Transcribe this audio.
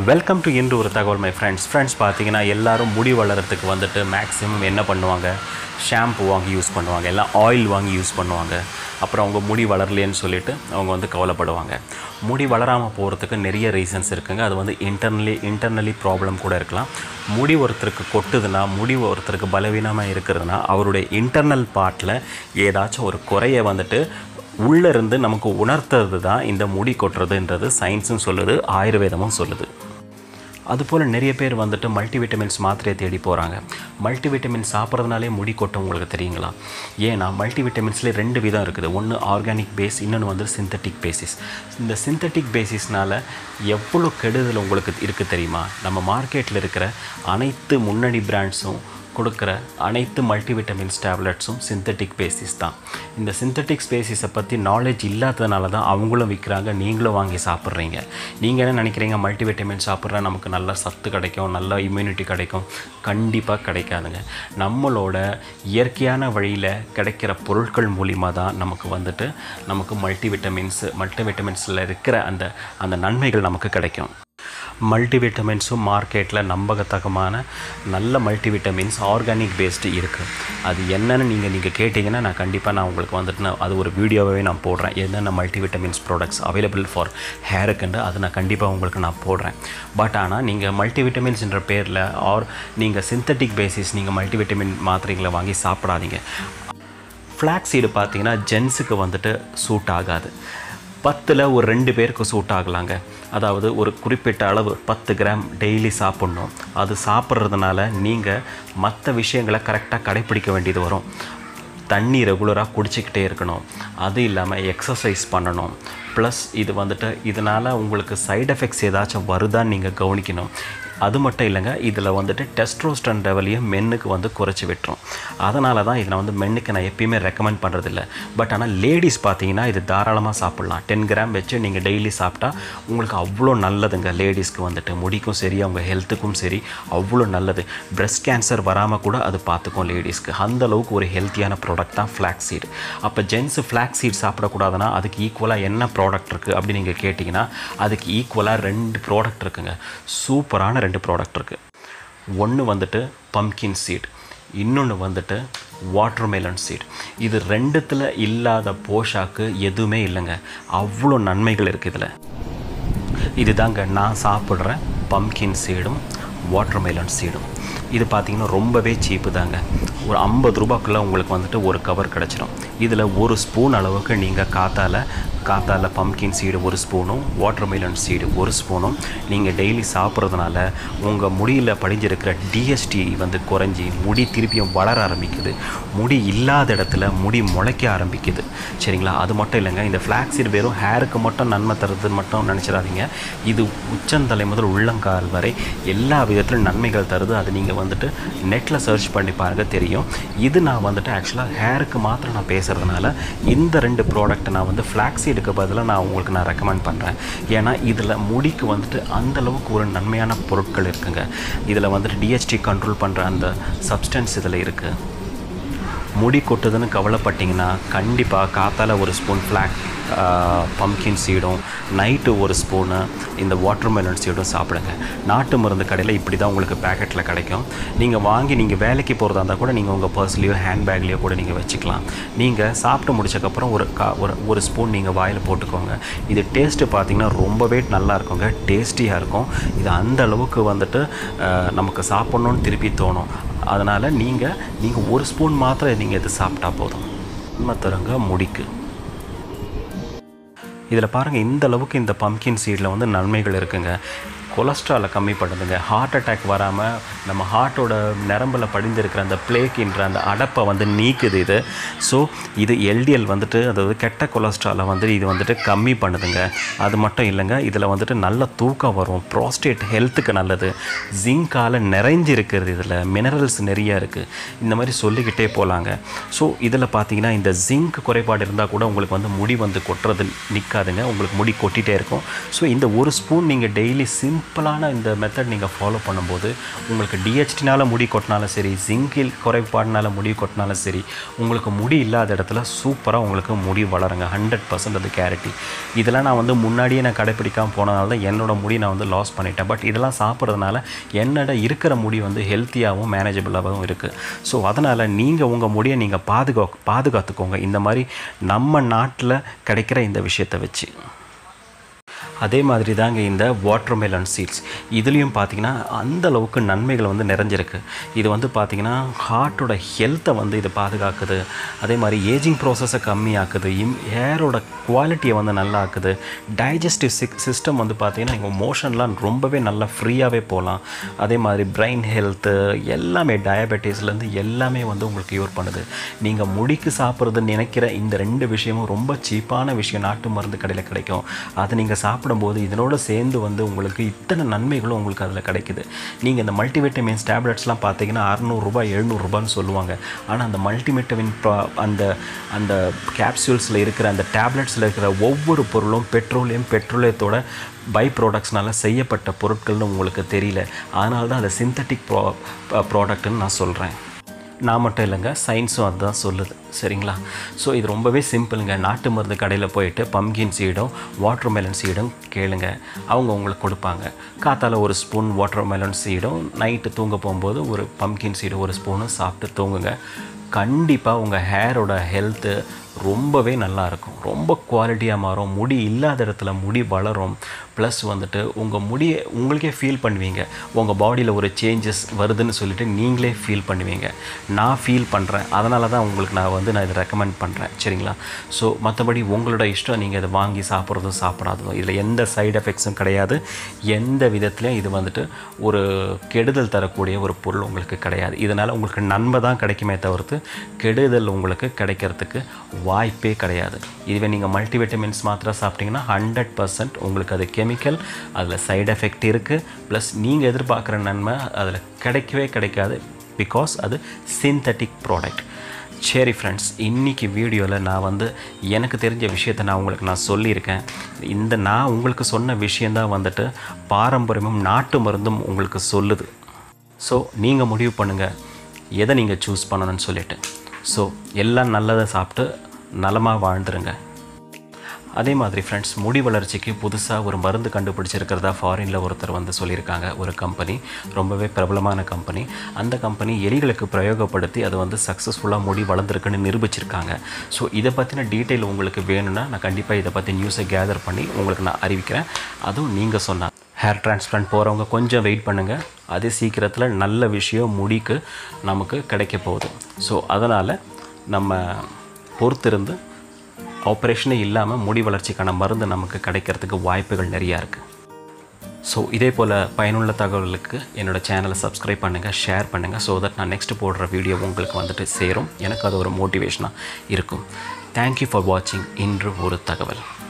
welcome to இன்று ஒரு தகவல் மை ஃப்ரெண்ட்ஸ் ஃப்ரெண்ட்ஸ் பார்த்தீங்கன்னா எல்லாரும் முடி வளர்கிறதுக்கு வந்துட்டு மேக்ஸிமம் என்ன பண்ணுவாங்க ஷாம்பு வாங்கி யூஸ் பண்ணுவாங்க எல்லாம் ஆயில் வாங்கி யூஸ் பண்ணுவாங்க அப்புறம் அவங்க முடி வளரலையேன்னு சொல்லிட்டு அவங்க வந்து கவலைப்படுவாங்க முடி வளராமல் போகிறதுக்கு நிறைய ரீசன்ஸ் இருக்குங்க அது வந்து இன்டர்னலி இன்டர்னலி ப்ராப்ளம் கூட இருக்கலாம் முடி ஒருத்தருக்கு கொட்டுதுன்னா முடி ஒருத்தருக்கு பலவீனமாக இருக்கிறதுனா அவருடைய இன்டர்னல் பார்ட்டில் ஏதாச்சும் ஒரு குறைய வந்துட்டு உள்ளே இருந்து நமக்கு உணர்த்துறது தான் இந்த முடி கொட்டுறதுன்றது சயின்ஸும் சொல்லுது ஆயுர்வேதமும் சொல்லுது அதுபோல் நிறைய பேர் வந்துட்டு மல்டிவிட்டமின்ஸ் மாத்திரையை தேடி போகிறாங்க மல்டிவிட்டமின் சாப்பிட்றதுனாலே முடி கொட்டும் உங்களுக்கு தெரியுங்களா ஏன்னா மல்டிவிட்டமின்ஸ்லேயே ரெண்டு விதம் இருக்குது ஒன்று ஆர்கானிக் பேஸ் இன்னொன்று வந்து சிந்தட்டிக் பேசிஸ் இந்த சிந்தட்டிக் பேசிஸ்னால் எவ்வளோ கெடுதல் உங்களுக்கு இருக்குது தெரியுமா நம்ம மார்க்கெட்டில் இருக்கிற அனைத்து முன்னணி பிராண்ட்ஸும் கொடுக்குற அனைத்து மல்டிவிட்டமின்ஸ் டேப்லெட்ஸும் சிந்தட்டிக் பேசிஸ் தான் இந்த சிந்தட்டிக் பேசிஸை பற்றி நாலேஜ் இல்லாததுனால தான் அவங்களும் விற்கிறாங்க நீங்களும் வாங்கி சாப்பிட்றீங்க நீங்கள் என்ன நினைக்கிறீங்க மல்டிவிட்டமின் சாப்பிட்றா நமக்கு நல்ல சத்து கிடைக்கும் நல்ல இம்யூனிட்டி கிடைக்கும் கண்டிப்பாக கிடைக்காதுங்க நம்மளோட இயற்கையான வழியில் கிடைக்கிற பொருட்கள் மூலிமா தான் நமக்கு வந்துட்டு நமக்கு மல்டிவிட்டமின்ஸ் மல்டிவிட்டமின்ஸில் இருக்கிற அந்த அந்த நன்மைகள் நமக்கு கிடைக்கும் மல்டிவிட்டமின்ஸும் மார்க்கெட்டில் நம்பகத்தகமான நல்ல மல்டிவிட்டமின்ஸ் ஆர்கானிக் பேஸ்டு இருக்குது அது என்னென்னு நீங்கள் நீங்கள் கேட்டிங்கன்னா நான் கண்டிப்பாக நான் உங்களுக்கு வந்துட்டு நான் அது ஒரு வீடியோவே நான் போடுறேன் என்னென்ன மல்டிவிட்டமின்ஸ் ப்ராடக்ட்ஸ் அவைலபிள் ஃபார் ஹேருக்குண்டு அது நான் கண்டிப்பாக உங்களுக்கு நான் போடுறேன் பட் ஆனால் நீங்கள் மல்டிவிட்டமின்ஸ்ன்ற பேரில் ஆர் நீங்கள் சிந்தட்டிக் பேசிஸ் நீங்கள் மல்டிவிட்டமின் மாத்திரைகளை வாங்கி சாப்பிடாதீங்க ஃப்ளாக் சீடு பார்த்தீங்கன்னா ஜென்ஸுக்கு வந்துட்டு சூட் ஆகாது பத்தில் ஒரு ரெண்டு பேருக்கு சூட் ஆகலாங்க அதாவது ஒரு குறிப்பிட்ட அளவு பத்து கிராம் டெய்லி சாப்பிட்ணும் அது சாப்பிட்றதுனால நீங்கள் மற்ற விஷயங்களை கரெக்டாக கடைப்பிடிக்க வேண்டியது வரும் தண்ணி ரெகுலராக குடிச்சிக்கிட்டே இருக்கணும் அது இல்லாமல் எக்ஸசைஸ் பண்ணணும் ப்ளஸ் இது வந்துட்டு இதனால் உங்களுக்கு சைடு எஃபெக்ட்ஸ் ஏதாச்சும் வருதான்னு நீங்கள் கவனிக்கணும் அது மட்டும் இல்லைங்க இதில் வந்துட்டு டெஸ்ட்ரோஸ்டன் லெவலையும் மென்னுக்கு வந்து குறைச்சி விட்டுரும் அதனால தான் இதை வந்து மென்னுக்கு நான் எப்பயுமே ரெக்கமெண்ட் பண்ணுறதில்ல பட் ஆனால் லேடிஸ் பார்த்தீங்கன்னா இது தாராளமாக சாப்பிட்லாம் டென் கிராம் வச்சு நீங்கள் டெய்லி சாப்பிட்டா உங்களுக்கு அவ்வளோ நல்லதுங்க லேடிஸ்க்கு வந்துட்டு முடிக்கும் சரி அவங்க ஹெல்த்துக்கும் சரி அவ்வளோ நல்லது பிரஸ்ட் கேன்சர் வராமல் கூட அது பார்த்துக்கும் லேடிஸ்க்கு அந்த அளவுக்கு ஒரு ஹெல்த்தியான ப்ராடக்ட் தான் ஃப்ளாக் சீட் அப்போ ஜென்ஸு ஃப்ளாக் சீட் சாப்பிடக்கூடாதுன்னா அதுக்கு ஈக்குவலாக என்ன ப்ராடக்ட் இருக்குது அப்படின்னு நீங்கள் கேட்டிங்கன்னா அதுக்கு ஈக்குவலாக ரெண்டு ப்ராடக்ட் இருக்குங்க சூப்பரான ரெண்டு ப்ராடக்ட் இருக்குது ஒன்று வந்துட்டு பம்கின் சீட் இன்னொன்று வந்துட்டு வாட்டர்மெலன் சீட் இது ரெண்டுத்தில் இல்லாத போஷாக்கு எதுவுமே இல்லைங்க அவ்வளோ நன்மைகள் இருக்குது இதில் இதுதாங்க நான் சாப்பிட்ற பம்கின் சீடும் வாட்டர்மெலன் சீடும் இது பார்த்திங்கன்னா ரொம்பவே சீப்பு தாங்க ஒரு ஐம்பது ரூபாய்க்குள்ளே உங்களுக்கு வந்துட்டு ஒரு கவர் கிடச்சிரும் இதில் ஒரு ஸ்பூன் அளவுக்கு நீங்கள் காத்தால காத்தால பம்கின் சீடு ஒரு ஸ்பூனும் வாட்டர்மெலன் சீடு ஒரு ஸ்பூனும் நீங்கள் டெய்லி சாப்பிட்றதுனால உங்கள் முடியில் படிஞ்சிருக்கிற டிஎஸ்டி வந்து குறைஞ்சி முடி திருப்பியும் வளர ஆரம்பிக்குது முடி இல்லாத இடத்துல முடி முளைக்க ஆரம்பிக்குது சரிங்களா அது மட்டும் இல்லைங்க இந்த ஃப்ளாக் சீடு வெறும் ஹேருக்கு மட்டும் நன்மை தருதுன்னு மட்டும் நினச்சிடாதீங்க இது உச்சந்தலை முதல் உள்ளங்கால் வரை எல்லா விதத்திலும் நன்மைகள் தருது அது நீங்கள் வந்துட்டு நெட்டில் சர்ச் பண்ணி பாருங்கள் தெரியும் இது நான் வந்துட்டு ஆக்சுவலாக ஹேருக்கு மாத்திரம் நான் பேசுகிறதுனால இந்த ரெண்டு ப்ராடக்ட்டை நான் வந்து ஃப்ளாக் சீடுக்கு பதிலாக நான் உங்களுக்கு நான் ரெக்கமெண்ட் பண்ணுறேன் ஏன்னா இதில் முடிக்கு வந்துட்டு அந்த அளவுக்கு ஒரு நன்மையான பொருட்கள் இருக்குங்க இதில் வந்துட்டு டிஹெச்டி கண்ட்ரோல் பண்ணுற அந்த சப்ஸ்டன்ஸ் இதில் இருக்குது முடி கொட்டுதுன்னு கவலைப்பட்டிங்கன்னா கண்டிப்பாக காத்தால ஒரு ஸ்பூன் ஃப்ளாக் பம்கின் சீடும் நைட்டு ஒரு ஸ்பூனு இந்த வாட்டர்மெலன் சீடும் சாப்பிடுங்க நாட்டு மருந்து கடையில் இப்படி தான் உங்களுக்கு பேக்கெட்டில் கிடைக்கும் நீங்கள் வாங்கி நீங்கள் வேலைக்கு போகிறதா இருந்தால் கூட நீங்கள் உங்கள் பர்ஸ்லேயோ ஹேண்ட்பேக்லேயோ கூட நீங்கள் வச்சுக்கலாம் நீங்கள் சாப்பிட்டு முடிச்சக்கப்புறம் ஒரு கா ஒரு ஒரு ஸ்பூன் நீங்கள் வாயில் போட்டுக்கோங்க இது டேஸ்ட்டு பார்த்தீங்கன்னா ரொம்பவே நல்லா இருக்குங்க டேஸ்டியாக இருக்கும் இது அந்த அளவுக்கு வந்துட்டு அஹ், நமக்கு சாப்பிட்ணுன்னு திருப்பி தோணும் அதனால் நீங்கள் நீங்கள் ஒரு ஸ்பூன் மாத்திரம் நீங்கள் இது சாப்பிட்டா போதும் உண்மை தருங்க முடிக்கு இதில் பாருங்கள் இந்த அளவுக்கு இந்த பம்கின் சீடில் வந்து நன்மைகள் இருக்குங்க கொலஸ்ட்ராலை கம்மி பண்ணுதுங்க ஹார்ட் அட்டாக் வராமல் நம்ம ஹார்ட்டோட நரம்பில் படிந்திருக்கிற அந்த பிளேக்கின்ற அந்த அடப்பை வந்து நீக்குது இது ஸோ இது எல்டிஎல் வந்துட்டு அதாவது கெட்ட கொலஸ்ட்ராலை வந்து இது வந்துட்டு கம்மி பண்ணுதுங்க அது மட்டும் இல்லைங்க இதில் வந்துட்டு நல்ல தூக்கம் வரும் ப்ராஸ்டேட் ஹெல்த்துக்கு நல்லது ஜிங்கால் நிறைஞ்சு இருக்கிறது இதில் மினரல்ஸ் நிறைய இருக்குது இந்த மாதிரி சொல்லிக்கிட்டே போகலாங்க ஸோ இதில் பார்த்தீங்கன்னா இந்த ஜிங்க் குறைபாடு இருந்தால் கூட உங்களுக்கு வந்து முடி வந்து கொட்டுறது நிற்காதுங்க உங்களுக்கு முடி கொட்டிகிட்டே இருக்கும் ஸோ இந்த ஒரு ஸ்பூன் நீங்கள் டெய்லி சின் சிம்பிளான இந்த மெத்தட் நீங்கள் ஃபாலோ பண்ணும்போது உங்களுக்கு டிஹெச்டினால முடி கொட்டினாலும் சரி ஜிங்கில் குறைபாடுனால முடி கொட்டினாலும் சரி உங்களுக்கு முடி இல்லாத இடத்துல சூப்பராக உங்களுக்கு முடி வளருங்க ஹண்ட்ரட் பர்சன்ட் அது கேரட்டி இதெல்லாம் நான் வந்து முன்னாடியே நான் கடைப்பிடிக்காமல் போனதால தான் என்னோட முடி நான் வந்து லாஸ் பண்ணிட்டேன் பட் இதெல்லாம் சாப்பிட்றதுனால என்னோட இருக்கிற முடி வந்து ஹெல்த்தியாகவும் மேனேஜபிளாகவும் இருக்குது ஸோ அதனால் நீங்கள் உங்கள் முடியை நீங்கள் பாதுகா பாதுகாத்துக்கோங்க இந்த மாதிரி நம்ம நாட்டில் கிடைக்கிற இந்த விஷயத்தை வச்சு அதே மாதிரி தாங்க இந்த வாட்டர்மெலன் சீட்ஸ் இதுலேயும் பார்த்தீங்கன்னா அந்த அளவுக்கு நன்மைகள் வந்து நிறைஞ்சிருக்கு இது வந்து பார்த்திங்கன்னா ஹார்ட்டோட ஹெல்த்தை வந்து இது பாதுகாக்குது அதே மாதிரி ஏஜிங் ப்ராசஸை கம்மியாக்குது இம் ஹேரோட குவாலிட்டியை வந்து நல்லா ஆக்குது டைஜஸ்டிவ் சிக் சிஸ்டம் வந்து பார்த்திங்கன்னா எங்கள் மோஷன்லாம் ரொம்பவே நல்லா ஃப்ரீயாகவே போகலாம் அதே மாதிரி பிரெயின் ஹெல்த்து எல்லாமே டயபெட்டிஸ்லேருந்து எல்லாமே வந்து உங்களுக்கு க்யூர் பண்ணுது நீங்கள் முடிக்கு சாப்பிட்றதுன்னு நினைக்கிற இந்த ரெண்டு விஷயமும் ரொம்ப சீப்பான விஷயம் நாட்டு மருந்து கடையில் கிடைக்கும் அதை நீங்கள் சாப்பிடும்போது இதனோட சேர்ந்து வந்து உங்களுக்கு இத்தனை நன்மைகளும் உங்களுக்கு அதில் கிடைக்குது நீங்கள் இந்த மல்டிவிட்டமின்ஸ் டேப்லெட்ஸ்லாம் பார்த்தீங்கன்னா அறநூறுரூபா எழுநூறுபான்னு சொல்லுவாங்க ஆனால் அந்த மல்டிவிட்டமின் அந்த அந்த கேப்சூல்ஸில் இருக்கிற அந்த டேப்லெட்ஸில் இருக்கிற ஒவ்வொரு பொருளும் பெட்ரோலியம் பெட்ரோலியத்தோட பை ப்ராடக்ட்ஸ்னால செய்யப்பட்ட பொருட்கள்னு உங்களுக்கு தெரியல அதனால தான் அதை சிந்தட்டிக் ப்ரா ப்ராடக்ட்னு நான் சொல்கிறேன் நான் மட்டும் இல்லைங்க சயின்ஸும் அதுதான் சொல்லுது சரிங்களா ஸோ இது ரொம்பவே சிம்பிளுங்க நாட்டு மருந்து கடையில் போயிட்டு பம்கின் சீடும் வாட்டர் மெலன் சீடும் கேளுங்க அவங்க உங்களுக்கு கொடுப்பாங்க காத்தால ஒரு ஸ்பூன் வாட்டர் மெலன் சீடும் நைட்டு தூங்க போகும்போது ஒரு பம்கின் சீடு ஒரு ஸ்பூனும் சாப்பிட்டு தூங்குங்க கண்டிப்பாக உங்கள் ஹேரோட ஹெல்த்து ரொம்பவே நல்லா இருக்கும் ரொம்ப குவாலிட்டியாக மாறும் முடி இல்லாத இடத்துல முடி வளரும் ப்ளஸ் வந்துட்டு உங்கள் முடியை உங்களுக்கே ஃபீல் பண்ணுவீங்க உங்கள் பாடியில் ஒரு சேஞ்சஸ் வருதுன்னு சொல்லிட்டு நீங்களே ஃபீல் பண்ணுவீங்க நான் ஃபீல் பண்ணுறேன் அதனால தான் உங்களுக்கு நான் வந்து நான் இதை ரெக்கமெண்ட் பண்ணுறேன் சரிங்களா ஸோ மற்றபடி உங்களோட இஷ்டம் நீங்கள் இதை வாங்கி சாப்பிட்றதும் சாப்பிடாததும் இதில் எந்த சைடு எஃபெக்ட்ஸும் கிடையாது எந்த விதத்துலையும் இது வந்துட்டு ஒரு கெடுதல் தரக்கூடிய ஒரு பொருள் உங்களுக்கு கிடையாது இதனால் உங்களுக்கு நன்மை தான் கிடைக்குமே தவிர்த்து கெடுதல் உங்களுக்கு கிடைக்கிறதுக்கு வாய்ப்பே கிடையாது இதுவே நீங்கள் மல்டிவிட்டமின்ஸ் மாத்திரம் சாப்பிட்டீங்கன்னா ஹண்ட்ரட் பர்சன்ட் உங்களுக்கு அது கெமிக்கல் அதில் சைடு எஃபெக்ட் இருக்குது ப்ளஸ் நீங்கள் எதிர்பார்க்குற நன்மை அதில் கிடைக்கவே கிடைக்காது பிகாஸ் அது சிந்தட்டிக் ப்ராடக்ட் சரி ஃப்ரெண்ட்ஸ் இன்றைக்கி வீடியோவில் நான் வந்து எனக்கு தெரிஞ்ச விஷயத்தை நான் உங்களுக்கு நான் சொல்லியிருக்கேன் இந்த நான் உங்களுக்கு சொன்ன விஷயந்தான் வந்துட்டு பாரம்பரியமும் நாட்டு மருந்தும் உங்களுக்கு சொல்லுது ஸோ நீங்கள் முடிவு பண்ணுங்கள் எதை நீங்கள் சூஸ் பண்ணணும்னு சொல்லிட்டு ஸோ எல்லாம் நல்லதை சாப்பிட்டு நலமாக வாழ்ந்துருங்க அதே மாதிரி ஃப்ரெண்ட்ஸ் முடி வளர்ச்சிக்கு புதுசாக ஒரு மருந்து கண்டுபிடிச்சிருக்கிறதா ஃபாரினில் ஒருத்தர் வந்து சொல்லியிருக்காங்க ஒரு கம்பெனி ரொம்பவே பிரபலமான கம்பெனி அந்த கம்பெனி எலிகளுக்கு பிரயோகப்படுத்தி அது வந்து சக்ஸஸ்ஃபுல்லாக முடி வளர்ந்துருக்குன்னு நிரூபிச்சிருக்காங்க ஸோ இதை பற்றின டீட்டெயில் உங்களுக்கு வேணும்னா நான் கண்டிப்பாக இதை பற்றி நியூஸை கேதர் பண்ணி உங்களுக்கு நான் அறிவிக்கிறேன் அதுவும் நீங்கள் சொன்னால் ஹேர் டிரான்ஸ்பிளான்ட் போகிறவங்க கொஞ்சம் வெயிட் பண்ணுங்கள் அதே சீக்கிரத்தில் நல்ல விஷயம் முடிக்கு நமக்கு கிடைக்க போகுது ஸோ அதனால் நம்ம பொறுத்திருந்து ஆப்ரேஷனே இல்லாமல் முடி வளர்ச்சிக்கான மருந்து நமக்கு கிடைக்கிறதுக்கு வாய்ப்புகள் நிறையா இருக்குது ஸோ இதே போல் பயனுள்ள தகவல்களுக்கு என்னோடய சேனலை சப்ஸ்கிரைப் பண்ணுங்கள் ஷேர் பண்ணுங்கள் ஸோ தட் நான் நெக்ஸ்ட் போடுற வீடியோ உங்களுக்கு வந்துட்டு சேரும் எனக்கு அது ஒரு மோட்டிவேஷனாக இருக்கும் தேங்க்யூ ஃபார் வாட்சிங் இன்று ஒரு தகவல்